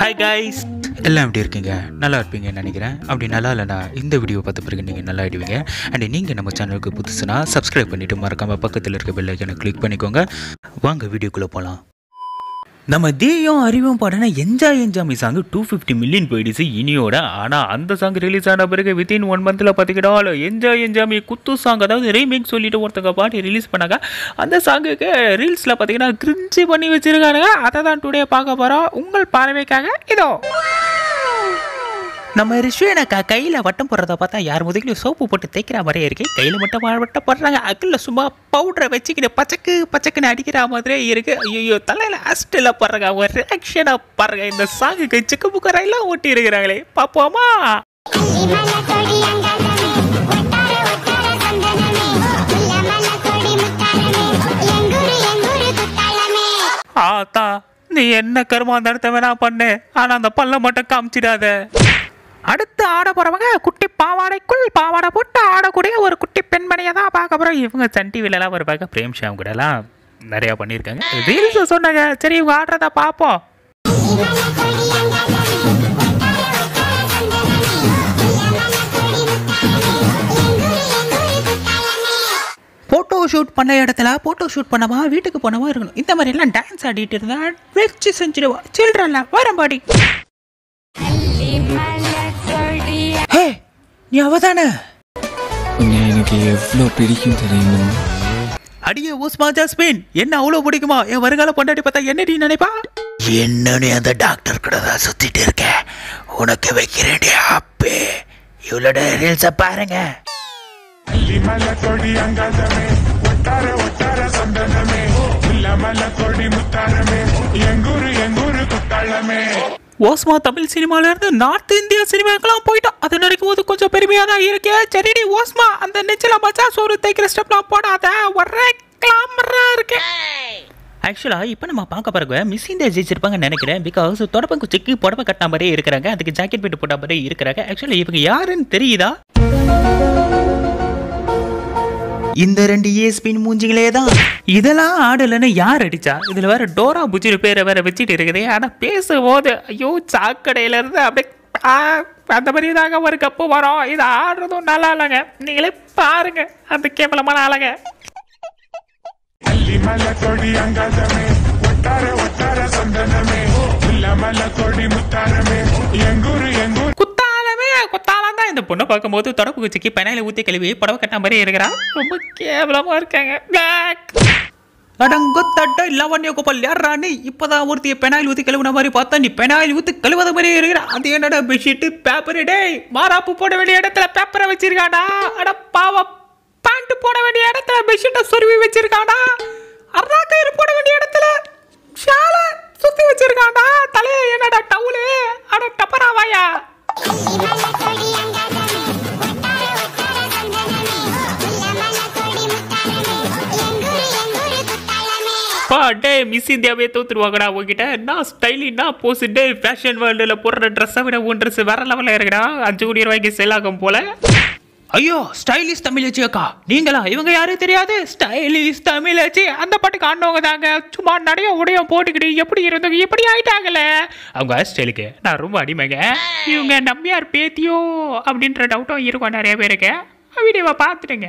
hi guys எல்லாம் எப்படி இருக்கீங்க நல்லா இருப்பீங்கன்னு நினைக்கிறேன் அப்படி நல்லா இல்லைனா இந்த வீடியோ பார்த்த பிறகு நீங்கள் நல்லா ஆயிடுவீங்க அண்ட் நீங்கள் நம்ம சேனலுக்கு புதுசுனா சப்ஸ்கிரைப் பண்ணிவிட்டு மறக்காமல் பக்கத்தில் இருக்க பெல் ஐக்கனை கிளிக் பண்ணிக்கோங்க வாங்க வீடியோக்குள்ளே போகலாம் நம்ம தீயும் அறிவும் பாடின enjoy Enjaami song two fifty million போயிடுச்சு இனியோட ஆனால் அந்த சாங் ரிலீஸ் ஆன பிறகு வித்தின் ஒன் மந்தில் பார்த்துக்கிட்டா என்ஜாய் என்ஜாமி குத்து சாங் அதாவது ரீமேக் சொல்லிட்டு ஒருத்தங்க பாட்டி ரிலீஸ் பண்ணாங்க அந்த சாங்குக்கு ரீல்ஸில் பார்த்தீங்கன்னா கிரிஞ்சி பண்ணி வச்சிருக்காங்க அதை தான் டுடே பார்க்க போகிறோம் உங்கள் பார்வைக்காக இதோ நம்ம ரிஷ்வேனக்கா கையில் வட்டம் போடுறத பார்த்தா யார் முதலையும் சோப்பு போட்டு தேய்க்கிற மாதிரியே இருக்கு கையில் மட்டும் வட்டம் போடுறாங்க அக்கில் சும்மா பவுடரை வச்சுக்கிட்டு பச்சக்கு பச்சக்குன்னு அடிக்கிற மாதிரியே இருக்கு ஐயோ தலையில் அஸ்டில் போடுறாங்க அவங்க ரியாக்ஷனை பாருங்க இந்த சாங்குக்கு சிக்கு புக்கரெல்லாம் ஒட்டி இருக்கிறாங்களே பார்ப்போமா அள்ளிமல கொடி அங்கதமே ஒட்டார ஒட்டார சந்தனமே முல்லமல கொடி முத்தாரமே எங்குரு எங்குரு குத்தாலமே ஆத்தா நீ என்ன கருமா அந்த இடத்த வேணா பண்ணு ஆனா அந்த பல்ல மட்டும் காமிச்சிடாத அடுத்து ஆட போறவங்க குட்டி பாவாடைக்குள் பாவாடை போட்டு ஆடக்கூடிய ஒரு குட்டி பெண்மணியை தான் பார்க்க போறோம் இவங்க சன் டிவிலலாம் வருவாங்க பிரேம் ஷாம் கூட எல்லாம் நிறைய பண்ணியிருக்காங்க ரீல்ஸ் சொன்னாங்க சரி இவங்க ஆடுறத பார்ப்போம் அள்ளிமல கொடி அங்கதமே ஒட்டார ஒட்டார சந்தனமே முல்லமல கொடி முத்தாரமே எங்குரு எங்குரு குத்தாலமே ஃபோட்டோ ஷூட் பண்ண இடத்துல ஃபோட்டோ ஷூட் பண்ணவா வீட்டுக்கு போனவா இருக்கணும் இந்த மாதிரி எல்லாம் டான்ஸ் ஆடிட்டு இருந்தா வச்சு செஞ்சிடுவா சில்ட்ரன்ல வரம்பாடி ஹே நீ அவதானே உன்னை எனக்கு எவ்வளோ பிடிக்கும் தெரியுமா அடியே ஊஸ்மா ஜாஸ்மின் என்ன அவ்வளோ பிடிக்குமா என் வருங்கால பொண்டாட்டி பார்த்தா என்னடி நினைப்பா என்னன்னு அந்த டாக்டர் கூட தான் சுத்திட்டு இருக்கேன் உனக்கு வைக்கிறேன் அப்பே இவ்வளோ ரீல்ஸை பாருங்க ಅಲ್ಲಿಮಲ ಕೊಡಿ ಅಂಗದಮೆ ಒಟ್ಟಾರೆ ಒಟ್ಟಾರೆ ಸಂದನಮೆ ಇಲ್ಲಮಲ ಕೊಡಿ ಮುತ್ತಾರಮೆ ಎಂಗೂರು ಎಂಗೂರು ಕುತ್ತಾಳಮೆ ஓஸ்மா தமிழ் சினிமால இருந்து நார்த் இந்தியா சினிமாக்கெல்லாம் போயிட்டோம் அது நினைக்கும் போது கொஞ்சம் பெருமையா தான் இருக்கு சரிடி ஓஸ்மா அந்த நெச்சில மச்சா சோறு தைக்கிற ஸ்டெப்லாம் போடாத ஒரே கிளாமரா இருக்கு ஆக்சுவலாக இப்போ நம்ம பார்க்க பிறகு மிஸ் இந்தியா ஜெயிச்சிருப்பாங்கன்னு நினைக்கிறேன் பிகாஸ் தொடப்பம் குச்சிக்கு புடவை கட்டின மாதிரியே இருக்கிறாங்க அதுக்கு ஜாக்கெட் போட்டு போட்ட மாதிரியே இருக்கிறாங்க ஆக்சுவலி இவங்க யாருன்னு தெரியுதா இந்த ரெண்டு ஏஸ்பின் மூஞ்சிங்களே தான் இதெல்லாம் ஆடலைன்னு யார் அடிச்சா இதுல வேற டோரா புஜிரு பேரை வேற வச்சுட்டு இருக்குதே ஆனா பேசும்போது ஐயோ சாக்கடையில இருந்து அப்படியே ஆ, அந்த மாதிரி தாங்க ஒரு கப்பு வரும் இது ஆடுறதும் நல்லா இல்லைங்க நீங்களே பாருங்க அந்த கேவலமான ஆளுங்க ಅಲ್ಲಿಮಲ ಕೊಡಿ ಅಂಗದಮೆ ಒಟ್ಟಾರೆ ಒಟ್ಟಾರೆ ಸಂದನಮೆ ಇಲ್ಲಮಲ ಕೊಡಿ ಮುತ್ತಾರಮೆ ಎಂಗೂರು ಎಂಗೂರು குத்தாலமே குத்தாலம் தான் இந்த பொண்ணை பார்க்கும்போது தொடப்பு குச்சிக்கு பெனாயில ஊத்தி கழுவி புடவை கட்ட மாதிரி இருக்கிறா ரொம்ப கேவலமா இருக்காங்க அடங்கொத்தட்ட லவண்ய கோபால் யாரா நீ இப்பதான் ஒருத்திய பெனாயில் ஊத்தி கழுவுன மாதிரி பார்த்தா நீ பெனாயில் ஊத்தி கழுவத மாதிரி இருக்கிற அது என்னடா பெட்ஷீட் பேப்பர் டேய் மாறாப்பு போட வேண்டிய இடத்துல பேப்பரை வச்சிருக்காடா அட பாவம் பேண்ட் போட வேண்டிய இடத்துல பெட்ஷீட்டை சொருவி வச்சிருக்காடா அர்ராக்கயிறு போட வேண்டிய இடத்துல ஷாலை சுத்தி வச்சிருக்காடா தலைய என்னடா டவுலு அட டப்பராவாயா அள்ளிமல கொடி அங்கதமே ஒட்டார ஒட்டார சந்தனமே முல்லமல கொடி முத்தாரமே எங்குரு எங்குரு குத்தாலமே பா டே மிஸ் இந்தியாவே தோத்துருவாங்கடா உங்ககிட்ட நான் ஸ்டைலினா போஸ் டே ஃபேஷன் வேர்ல்டில் போடுற ட்ரெஸ்ஸை விட உன் ட்ரெஸ் வேற லெவலில் இருக்குடா அஞ்சு கோடி ரூபாய்க்கு செல் ஆகும் போல ஐயோ ஸ்டைலிஷ் தமிழச்சி அக்கா நீங்களா இவங்க யாரும் தெரியாது ஸ்டைலிஷ் தமிழச்சி அந்த பாட்டுக்கு ஆண்டவங்க தாங்க சும்மா நடைய உடையம் போட்டுக்கிட்டு எப்படி இருந்தவங்க எப்படி ஆயிட்டாங்கல்ல அவங்க ஹேர் ஸ்டைலுக்கு நான் ரொம்ப அடிமைங்க இவங்க நம்பியார் பேத்தியோ அப்படின்ற டவுட்டும் இருக்கும் நிறைய பேருக்கு வீடியோவை பார்த்துட்டுங்க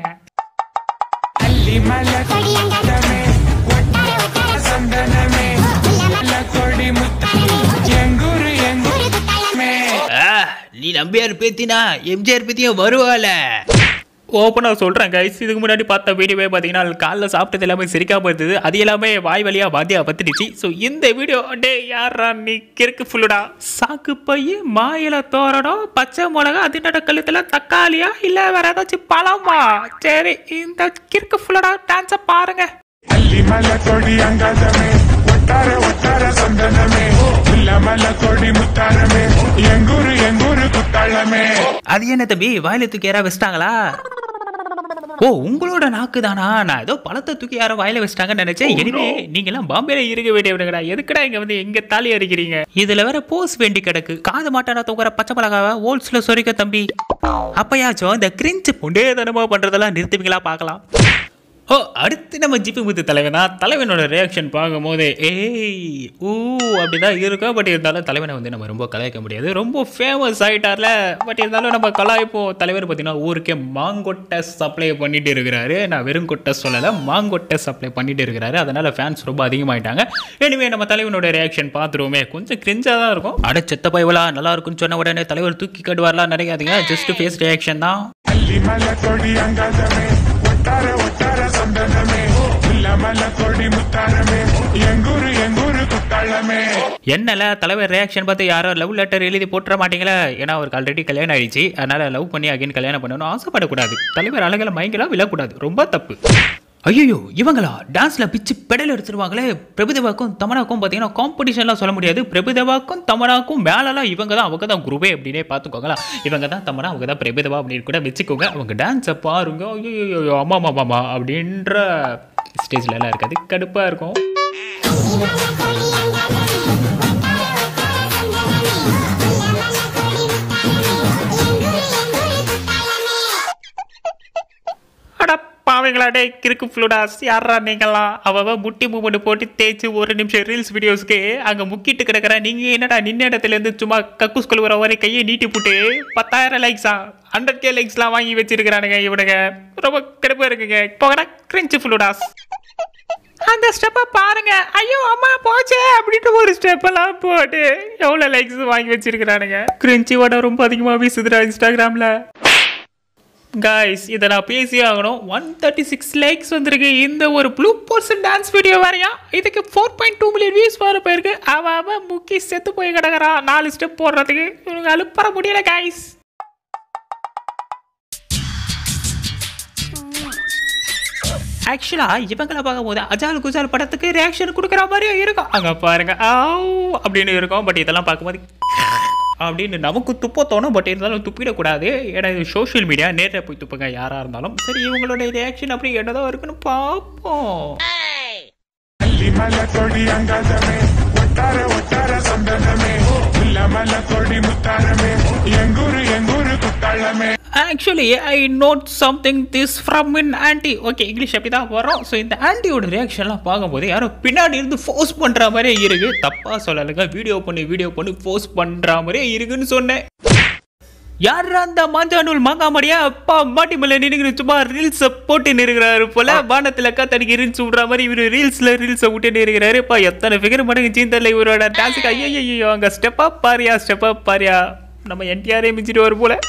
ಅಲ್ಲಿಮಲ கொடி அங்கதமே ஒட்டார ஒட்டார ಸಂದನಮೆ முல்லமல ಕೊಡಿ ಮುತ್ತಾರಮೆ ಎಂಗೂರು ಎಂಗೂರು கொடி குத்தாலமே ஆ, நீ நம்பியார் பேத்தினா எம்ஜிஆர் பேத்தியும் வருவாள ஓப்பனாக சொல்கிறேன் கைஸ் இதுக்கு முன்னாடி பார்த்த வீடியோவே பார்த்தீங்கன்னா காலைல சாப்பிட்டது எல்லாமே சிரிக்காம இருந்தது அது எல்லாமே வாய் வழியாக வாத்தியா பத்துடுச்சு ஸோ இந்த வீடியோ டே யாரா நீ கிறுக்கு ஃபுல்லுடா சாக்கு பைய மாயில தோரணும் பச்சை மிளகா அது நட கழுத்தில் தக்காளியா இல்லை வேற ஏதாச்சும் பழமா சரி இந்த கிறுக்கு ஃபுல்லுடா டான்ஸை பாருங்க ಅಲ್ಲಿಮಲ ಕೊಡಿ ಅಂಗದಮೆ ಒಟ್ಟಾರೆ ಒಟ್ಟಾರೆ ಸಂದನಮೆ ಇಲ್ಲಮಲ ಕೊಡಿ ಮುತ್ತಾರಮೆ ಎಂಗೂರು ಎಂಗೂರು ಕುತ್ತಾಳಮೆ அது என்ன தம்பி வாயில தூக்கி யாரா வச்சிட்டாங்களா ஓ உங்களோட நாக்கு தானா நான் ஏதோ பழத்தை தூக்கி யாரோ வாயில வச்சிட்டாங்கன்னு நினைச்சேன் எனவே நீங்க எல்லாம் பாம்பேல இருக்க வேண்டியவனுங்கடா எதுக்குடா இங்க வந்து எங்க தாலி அடிக்கிறீங்க இதுல வேற போஸ் வேண்டி கிடக்கு காது மாட்டானா தூக்குற பச்சை மிளகாவை ஓல்ஸ்ல சொரிக்க தம்பி அப்பயாச்சும் இந்த கிரிஞ்சு புண்டேதனமா பண்றதெல்லாம் நிறுத்துவீங்களா பார்க்கலாம் ஓ அடுத்து நம்ம ஜிபி முத்து தலைவன் தான் தலைவனோட ரியாக்ஷன் பார்க்கும்போது ஏய் ஊ அப்படி தான் இருக்கும் பட் இருந்தாலும் தலைவனை வந்து நம்ம ரொம்ப கலாய்க்க முடியாது ரொம்ப ஃபேமஸ் ஆகிட்டார்ல பட் இருந்தாலும் நம்ம கலாய்ப்போம் தலைவர் பார்த்தீங்கன்னா ஊருக்கே மாங்கொட்டை சப்ளை பண்ணிட்டு இருக்கிறாரு நான் வெறும் கொட்டை சொல்லலை மாங்கொட்டை சப்ளை பண்ணிட்டு இருக்கிறாரு அதனால ஃபேன்ஸ் ரொம்ப அதிகமாயிட்டாங்க எனிவே நம்ம தலைவனோட ரியாக்ஷன் பார்த்துருவோமே கொஞ்சம் கிரிஞ்சாக தான் இருக்கும் அட செத்த பயவலா நல்லா இருக்குன்னு சொன்ன உடனே தலைவர் தூக்கி கட்டுவார்லாம் நினைக்காதீங்க ஜஸ்ட் ஃபேஸ் ரியாக்ஷன் தான் ಅಲ್ಲಿ ಮಲ ಕೊಡಿ ಅಂಗಾದಮೆ ಒಟ್ಟಾರೆ ಒಟ್ಟಾರೆ ಸಂದನಮೆ ಇಲ್ಲ ಮಲ ಕೊಡಿ ಮುತ್ತಾರಮೆ ಎಂಗೂರು ಎಂಗೂರು ಕುತ್ತಾಳಮೆ என்னல தலைவர் ரியாக்ஷன் பார்த்து யாரோ லவ் லெட்டர் எழுதி போட்டுற மாட்டீங்களா ஏன்னா அவருக்கு ஆல்ரெடி கல்யாணம் ஆயிடுச்சு அதனால லவ் பண்ணி அகைன் கல்யாணம் பண்ணணும் ஆசைப்படக்கூடாது தலைவர் அழகில் மயங்கலாம் விழக்கூடாது ரொம்ப தப்பு ஐயோ இவங்களா டான்ஸ்ல பிச்சு பெடல் எடுத்துருவாங்களே பிரபுதேவாக்கும் தமனாக்கும் பார்த்தீங்கன்னா காம்படிஷன்லாம் சொல்ல முடியாது பிரபுதேவாக்கும் தமனாக்கும் மேலலாம் இவங்க தான் அவங்க தான் குருவே அப்படின்னே பார்த்துக்கோங்களா இவங்க தான் தமனா அவங்க தான் பிரபுதேவா அப்படின்னு கூட வச்சுக்கோங்க அவங்க டான்ஸை பாருங்க ஐயோ ஆமா ஆமா ஆமா அப்படின்ற ஸ்டேஜ்ல எல்லாம் இருக்காது கடுப்பா இருக்கும் அட பாவங்களா டே கிறுக்கு ஃப்ளூடாஸ் யாரா நீங்களாம் அவ முட்டி மூமெண்ட் போட்டு தேய்ச்சி ஒரு நிமிஷம் ரீல்ஸ் வீடியோஸ்க்கு அங்க முக்கிட்டு கிடக்குற நீங்க என்னடா நின்ன இடத்துல இருந்து சும்மா கக்கூஸ் கொள்ளுற வரை கையை நீட்டி போட்டு பத்தாயிரம் லைக்ஸா ஹண்ட்ரட் கே லைக்ஸ்லாம் வாங்கி வச்சிருக்கிறானுங்க இவனுங்க ரொம்ப கடுப்பா இருக்குங்க போகடா கிரிஞ்சு ஃப்ளூடாஸ் அந்த ஸ்டெப்பை பாருங்க ஐயோ அம்மா போச்சே அப்படின்ட்டு ஒரு ஸ்டெப் எல்லாம் போட்டு எவ்வளோ லைக்ஸ் வாங்கி வச்சிருக்கிறானுங்க கிரிஞ்சி வடம் ரொம்ப அதிகமாக வீசுதுடா இன்ஸ்டாகிராமில் காய்ஸ் இதை நான் பேசி ஆகணும் ஒன் தேர்ட்டி சிக்ஸ் லைக்ஸ் வந்திருக்கு இந்த ஒரு ப்ளூ பர்சன் டான்ஸ் வீடியோ வரையா இதுக்கு four point two million views வர போயிருக்கு அவன் அவன் முக்கி செத்து போய் கிடக்குறான் நாலு ஸ்டெப் போடுறதுக்கு இவனுங்க அழுப்பற முடியல காய்ஸ் ஆக்சுவலாக இவங்கள பார்க்கும்போது அஜால் குஜால் படத்துக்கு ரியாக்ஷன் கொடுக்குற மாதிரியே இருக்கும் அங்கே பாருங்க ஆவ் அப்படின்னு இருக்கும் பட் இதெல்லாம் பார்க்கும்போது அப்படின்னு நமக்கு துப்ப தோணும் பட் இருந்தாலும் துப்பிடக்கூடாது ஏன்னா இது சோஷியல் மீடியா நேரில் போய் துப்புங்க யாராக இருந்தாலும் சரி இவங்களோட ரியாக்ஷன் அப்படி என்னதான் இருக்குன்னு பார்ப்போம் ಅಲ್ಲಿ ಮಲ ಕೊಡಿ ಅಂಗಾದಮೆ ಒಟ್ಟಾರೆ ಒಟ್ಟಾರೆ ಸಂದನಮೆ ಇಲ್ಲ ಮಲ ಕೊಡಿ ಮುತ್ತಾರಮೆ ಎಂಗೂರು ಎಂಗೂರು ಕುತ್ತಾಳಮೆ actually I note something this from in aunty okay English அப்படி தான் வரும் ஸோ இந்த ஆன்டியோட ரியாக்ஷன்லாம் பார்க்கும்போது யாரோ பின்னாடி இருந்து ஃபோர்ஸ் பண்ணுற மாதிரியே இருக்கு தப்பாக சொல்லலைங்க வீடியோ பண்ணி வீடியோ பண்ணி ஃபோர்ஸ் பண்ணுற மாதிரியே இருக்குன்னு சொன்னேன் யார் அந்த மாஞ்சானூல் மாங்காமடியா அப்பா மாட்டி மேல நின்று சும்மா ரீல்ஸை போட்டு நிறுகிறாரு போல வானத்தில் காத்தடிக்கு ரீல்ஸ் விடுற மாதிரி இவர் ரீல்ஸில் ரீல்ஸை விட்டு நிறுகிறாரு இப்போ எத்தனை ஃபிகர் மடங்கு சீந்தரில் இவரோட டான்ஸுக்கு ஐயோ ஐயோ அங்கே ஸ்டெப்பா பாரியா ஸ்டெப்பா பாரியா நம்ம என்டிஆரே மிஞ்சிட்டு வரும் போல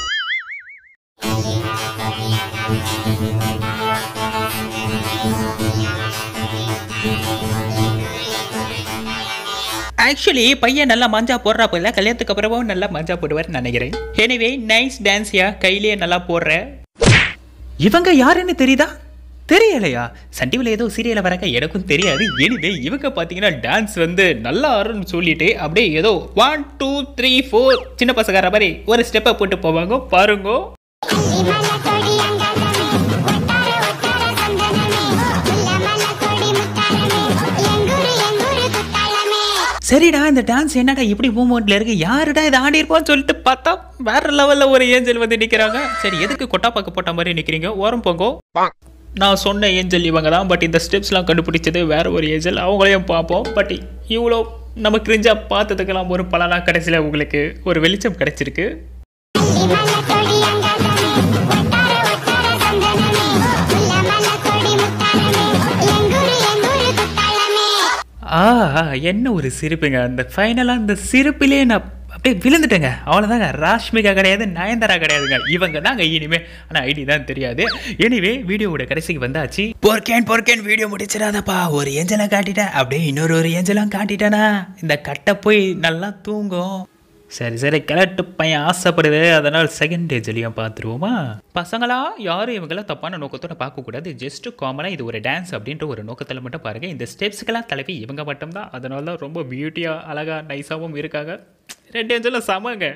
ஆக்சுவலி பையன் நல்லா மஞ்சா போடுறா போல கல்யாணத்துக்கு அப்புறமும் நல்லா மஞ்சா போடுவார்னு நினைக்கிறேன் எனிவே நைஸ் டான்ஸ்யா கையிலேயே நல்லா போடுற இவங்க யாருன்னு தெரியுதா தெரியலையா சன் டிவியில் ஏதோ சீரியலில் வரக்க எனக்கும் தெரியாது எனிவே இவங்க பார்த்தீங்கன்னா டான்ஸ் வந்து நல்லா ஆடுன்னு சொல்லிட்டு அப்படியே ஏதோ ஒன் டூ த்ரீ ஃபோர் சின்ன பசக்கார மாதிரி ஒரு ஸ்டெப்பை போட்டு போவாங்க பாருங்க மல கொடி அங்காதமே ஒட்டார ஒட்டார சந்தனமே இல்ல மல கொடி முத்தாரமே எங்கூரு எங்கூரு குத்தாலமே சரிடா இந்த டான்ஸ் என்னடா இப்படி மூமெண்ட்ல இருக்கு யாருடா இதை ஆடி இருப்போம்னு சொல்லிட்டு பார்த்தா வேற லெவல்ல ஒரு ஏஞ்சல் வந்து நிக்கிறாங்க சரி எதுக்கு கொட்டா பாக்கு போட்ட மாதிரி நிக்கிறீங்க ஓரம் போங்கோ நான் சொன்ன ஏஞ்சல் இவங்க தான் பட் இந்த ஸ்டெப்ஸ்லாம் கண்டுபிடிச்சது வேற ஒரு ஏஞ்சல் அவங்களையும் பார்ப்போம் பட் இவ்வளோ நம்ம கிரிஞ்சா பார்த்ததுக்கெல்லாம் ஒரு பலனா கடைசியில் உங்களுக்கு ஒரு வெளிச்சம் கிடைச்சிருக்கு மல கொடி அங்காதமே ஒட்டார ஒட்டார சந்தனமே இல்ல மல கொடி முத்தாரமே எங்கூரு எங்கூரு குத்தாலமே ஆ என்ன ஒரு சிரிப்புங்க அந்த ஃபைனலாக அந்த சிரிப்பிலே நான் அப்படியே விழுந்துட்டேங்க அவ்வளோதாங்க ராஷ்மிகா கிடையாது நயன்தாரா கிடையாதுங்க இவங்க தாங்க இனிமே ஆனால் ஐடி தான் தெரியாது எனிவே வீடியோவோட கடைசிக்கு வந்தாச்சு பொறுக்கேன் பொறுக்கேன் வீடியோ முடிச்சிடாதப்பா ஒரு ஏஞ்சலை காட்டிட்டேன் அப்படியே இன்னொரு ஒரு ஏஞ்சலாம் காட்டிட்டேனா இந்த கட்டை போய் நல்லா தூங்கும் சரி சரி கிழட்டு பையன் ஆசைப்படுது அதனால் செகண்ட் ஏஜ்லையும் பார்த்துருவோமா பசங்களா யாரும் இவங்களாம் தப்பான நோக்கத்தோட பார்க்கக்கூடாது ஜஸ்ட் காமனாக இது ஒரு டான்ஸ் அப்படின்ற ஒரு நோக்கத்தில் மட்டும் பாருங்கள் இந்த ஸ்டெப்ஸுக்கெல்லாம் தலைவி இவங்க மட்டும்தான் அதனால தான் ரொம்ப பியூட்டியாக அழகாக நைஸாகவும் இருக்காங்க ரெண்டு ஏஞ்சலும் சமங்க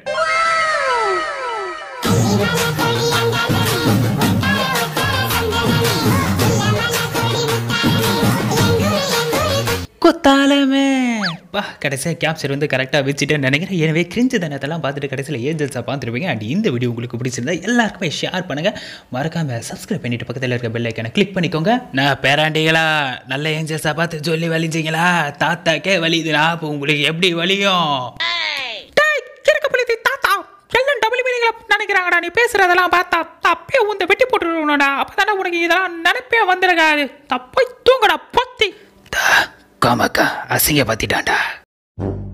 குத்தாலமே பா கடைசியாக கேப்சர் வந்து கரெக்டாக வச்சுட்டேன்னு நினைக்கிறேன் எனவே கிரிஞ்சு தனத்தெல்லாம் பார்த்துட்டு கடைசியில் ஏஞ்சல்ஸாக பார்த்துருப்பீங்க அண்ட் இந்த வீடியோ உங்களுக்கு பிடிச்சிருந்தா எல்லாருக்குமே ஷேர் பண்ணுங்கள் மறக்காமல் சப்ஸ்கிரைப் பண்ணிட்டு பக்கத்தில் இருக்க பெல் ஐக்கனை கிளிக் பண்ணிக்கோங்க நான் பேராண்டிகளா நல்ல ஏஞ்சல்ஸாக பார்த்து சொல்லி வலிச்சிங்களா தாத்தாக்கே வலிதுனா அப்போ உங்களுக்கு எப்படி வலியும் தாத்தா எல்லாம் டபுள் மீனிங்ல நினைக்கிறாங்கடா நீ பேசுறதெல்லாம் பார்த்தா தப்பே உந்த வெட்டி போட்டுருக்கணும்டா அப்பதானே உனக்கு இதெல்லாம் நினைப்பே வந்துருக்காது தப்பை தூங்கடா பொத்தி காமாக்கா அசிங்க பத்திட்டான்டா